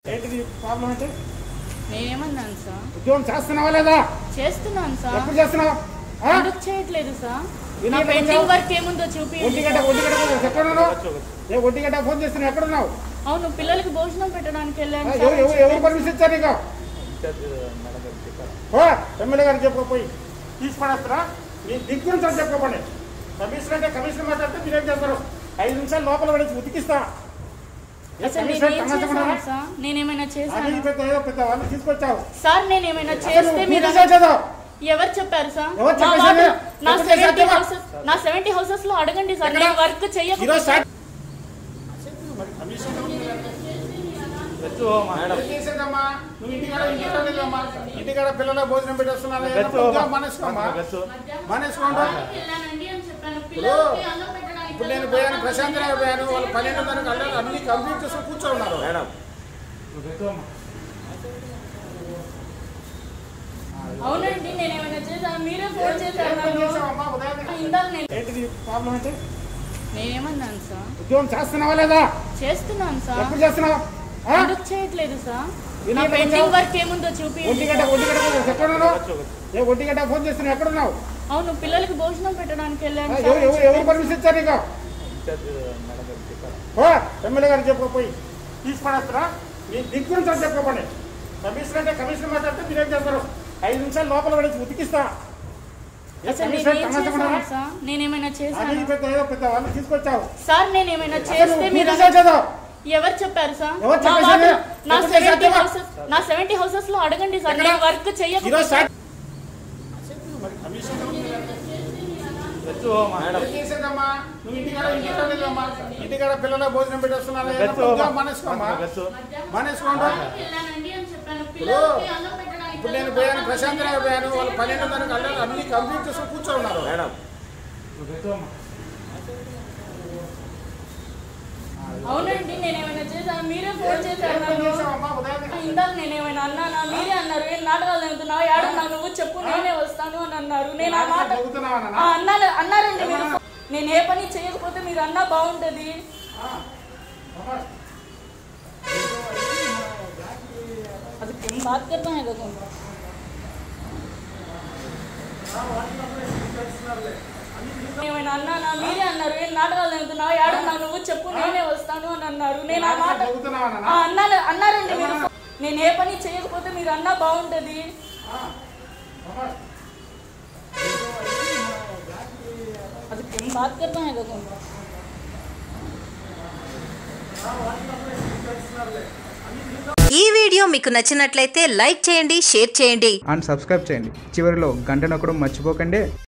ఏంటిది ప్రాబ్లం అంటే నేనేమన్నాను సార్ ఉద్యోగం చేస్తున్నావా లేదా చేస్తున్నాను సార్ ఎప్పుడు చేస్తున్నావు ఆ? ఎందుకు చేయట్లేదు సార్ ఈ నా నెంబర్ పెండింగ్ ఉందా? వర్క్ ఏముందో చూపి ఒంటి గంట ఒంటి గంట ఎక్కడ ఉన్నావు ఏ ఒంటి గంట ఫోన్ చేస్తున్నావు ఎక్కడ ఉన్నావు అవును పిల్లలకి భోజనం పెట్టడానికి ఆ, వెళ్ళాను ఎవరు సార్. ఎవరు ఎవరు పర్మిషన్ ఇచ్చారు నీకు ఓ ఎమ్మెల్యే గారు చెప్పుకోపోయి తీసుకునేస్తారా మీ దిక్కు నుంచి అని చెప్పుకోపండి కమిషనర్ అంటే కమిషనర్ మాట్లాడితే మీరేం చేస్తారు ఐదు నిమిషాలు లోపల పడేసి ఉతికిస్తా ఏ అసలు కమిషనర్ నేనేం తమాషా చేశాను సార్ నేనేమైనా అది చేశాను పెద్ద ఏదో పెద్ద వాళ్ళు తీసుకొచ్చావు సార్ నేనేమైనా అసలు చేస్తే నువ్వు మీరు పూర్తి చేసేదావు. ఎవరు చెప్పారు సార్ ఎవరు నా చెప్పేశారు? వార్డులో నా ఎప్పుడు సెవెంటీ చేశారు? హౌసెస్ నా సెవెంటీ హౌసెస్ లో అడగండి సార్ ఎక్కడ? నేను వర్క్ ఈరోజు చేయకపోతే స్టార్ట్ మరి కమిషనర్ ఉంది కదా. ఏం చేసేదమ్మా? నువ్వు ఇంటికాడ ఇంటికాడ లేదమ్మా. ఇంటికాడ పిల్లల భోజనం పెట్టేస్తున్నారు ఉద్యోగం మానేసుకోమ్మా మానేసుకోండి వెళ్ళానండి అని చెప్పాను ఇప్పుడు పిల్లలకి అన్నం పెట్టడానికి ఇప్పుడు నేను పోయాను ప్రశాంత్ రావు పోయాను వాళ్ళు పన్నెండున్నరకు అల్లారు అన్ని కంప్లీట్ చేసుకుని కూర్చో ఉన్నారు అవునండి నేనేమైనా చేశాను మీరే ఫోన్ చేశారు ఏం నాకు. చేసావమ్మా ఉదయాన్నే? ఇందాక నేను ఏంటిది ప్రాబ్లం అంటే నేనేమన్నాను సార్ ఉద్యోగం చేస్తున్నావా లేదా చేస్తున్నాను సార్ ఎప్పుడు చేస్తున్నావు ఆ? ఎందుకు చేయట్లేదు సార్ ఈ నా నెంబర్ పెండింగ్ ఉందా? వర్క్ ఏముందో చూపి ఒంటి గంట ఒంటి గంట ఎక్కడ ఉన్నావు ఏ ఒంటి గంట ఫోన్ చేస్తున్నావు ఎక్కడ ఉన్నావు అవును పిల్లలకి భోజనం పెట్టడానికి ఆ, వెళ్ళాను ఎవరు ఎవరు సార్. ఎవరు పర్మిషన్ ఇచ్చారు నీకు ఓ ఎమ్మెల్యే గారు చెప్పుకోపోయి తీసుకునేస్తారా మీ దిక్కు నుంచి అని చెప్పుకోపండి కమిషనర్ అంటే కమిషనర్ మాట్లాడితే మీరేం చేస్తారు ఐదు నిమిషాలు లోపల పడేసి ఉతికిస్తా ఏ అసలు కమిషనర్ నేనేం తమాషా చేశాను ఉన్నారా? సార్ నేనేమైనా అది చేశాను పెద్ద ఏదో పెద్ద వాళ్ళు తీసుకొచ్చావు సార్ నేనేమైనా అసలు చేస్తే నువ్వు మీరు పూర్తి చేసేదావు. ఎవరు చెప్పారు సార్ ఎవరు నా చెప్పేశారు? వార్డులో నా ఎప్పుడు సెవెంటీ చేశారు? హౌసెస్ నా సెవెంటీ హౌసెస్ లో అడగండి సార్ ఎక్కడ? నేను వర్క్ ఈరోజు చేయకపోతే స్టార్ట్ మరి కమిషనర్ ఉంది కదా. ఏం చేసేదమ్మా? నువ్వు ఇంటికాడ ఇంటికాడ లేదమ్మా. ఇంటికాడ పిల్లల భోజనం పెట్టేస్తున్నారు ఉద్యోగం మానేసుకోమ్మా మానేసుకోండి వెళ్ళానండి అని చెప్పాను ఇప్పుడు పిల్లలకి అన్నం పెట్టడానికి ఇప్పుడు నేను పోయాను ప్రశాంత్ రావు పోయాను వాళ్ళు పన్నెండున్నరకు అల్లారు అన్ని కంప్లీట్ చేసుకుని కూర్చో ఉన్నారు అవునండి నేనేమైనా చేశాను మీరే ఫోన్ చేశారు ఏం నాకు. చేసావమ్మా ఉదయాన్నే? ఇందాక నేనేమైనా అన్నానా మీరే అన్నారు ఏం నాటకాలు చదువుతున్నావు ఏడున్నావు నువ్వు చెప్పు నేనే వస్తాను అని అన్నారు నేను ఆ మాట చదువుతున్నావా నాన్న? ఆ, అన్నారు అన్నారండి మీరు నేను ఏ పని చేయకపోతే మీరు అన్నా బాగుంటది అది ఏం బాత్ करना है देखो ఏమైనా అన్నానా మీరే అన్నారు ఏం నాటకాలు చదువుతున్నావు ఏడున్నావు నువ్వు చెప్పు నేనే వస్తాను అని అన్నారు నేను ఆ మాట చదువుతున్నావా నాన్న? ఆ, అన్నారు అన్నారండి మీరు నేను ఏ పని చేయకపోతే మీరు అన్నా బాగుంటది అది ఏం బాత్ करना है देखो ఈ వీడియో మీకు నచ్చినట్లయితే లైక్ చేయండి షేర్ చేయండి అండ్ సబ్స్క్రైబ్ చేయండి చివరిలో గంట నొక్కడం మర్చిపోకండి